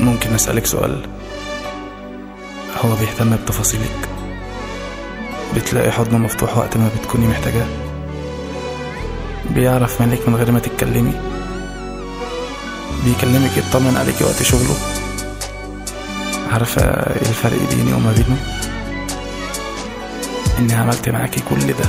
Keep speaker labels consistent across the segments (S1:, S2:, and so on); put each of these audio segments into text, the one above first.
S1: ممكن أسألك سؤال هو بيهتم بتفاصيلك بتلاقي حضنه مفتوح وقت ما بتكوني محتاجاه بيعرف مالك من غير ما تتكلمي بيكلمك يطمن عليكي وقت شغله عارفة ايه الفرق بيني وما بينه اني عملت معاكي كل ده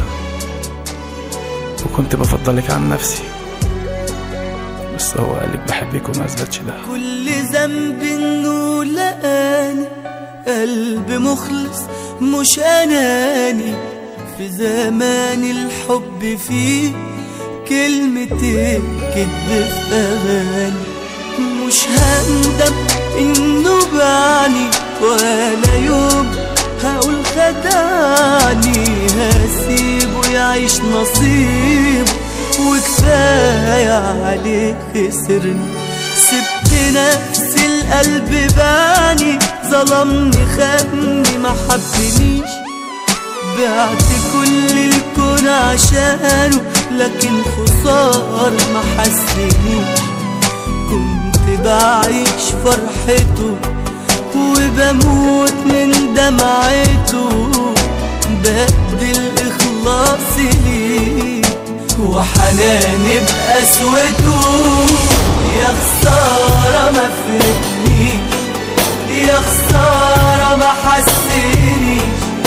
S1: وكنت بفضلك عن نفسي بس هو قالك بحبك وما اثبتش ده
S2: كل ذنب انه لقاني قلب مخلص مش اناني في زمان الحب فيه كلمتين كدب في اغاني مش هندم انه بعني ولا يوم هقول خدعني هسيبه يعيش نصيبه وكفاية عليه خسرني سبت نفسي القلب باني ظلمني خدني ما حبنيش بعت كل الكون عشانه لكن خسارة ما حسنيش كنت بعيش فرحته وبموت من دمعته بدل إخلاصي ليه وحناني بقسوته يا خسارة ما فهمنيش يا خسارة ما حسنيش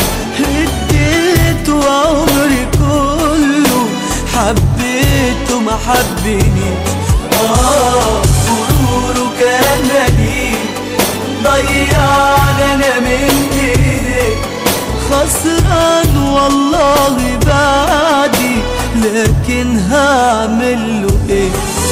S2: اديته عمري كله حبيته ما حبنيش اه غروره كان مليء ضيعنا انا من ايديك خسران والله بعدي لكن هعمل له ايه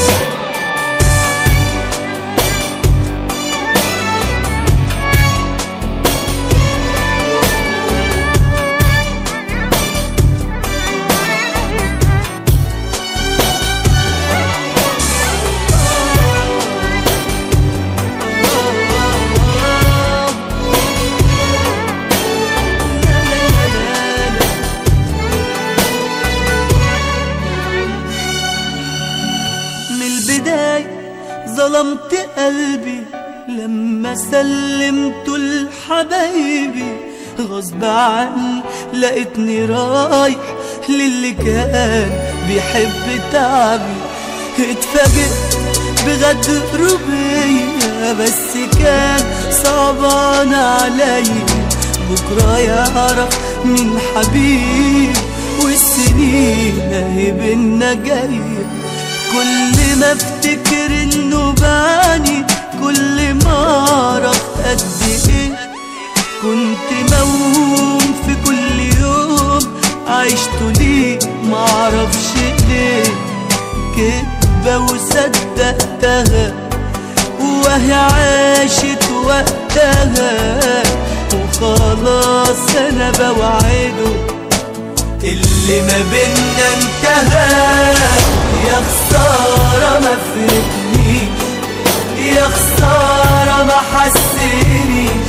S2: من البداية ظلمت قلبي لما سلمته لحبايبي غصب عني لقيتني رايح للي كان بيحب تعبي اتفاجئت بغدر بيا بس كان صعبان عليا بكرة يعرف مين حبيب والسنين اهي بينا جايه كل ما افتكر انه باني كل ما اعرف قد ايه كنت موهوم في كل يوم عشت ليه معرفش ليه كدبة وصدقتها وهي عاشت وقتها وخلاص انا بوعده اللي ما بينا انتهى يا خسارة ما فهمنيش يا خسارة ما حسنيش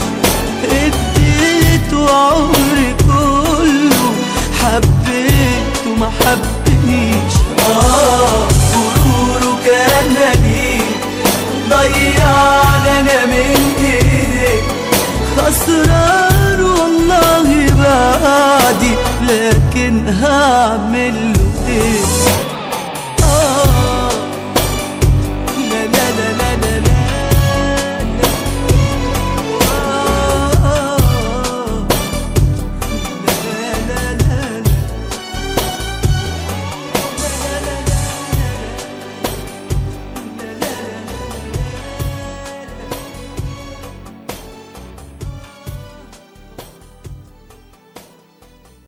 S2: اديته عمري كله حبيته ما حبنيش اه غروره كان مليء ضيعنا انا من ايديك خسران والله بعدي لكن هعمل له ايه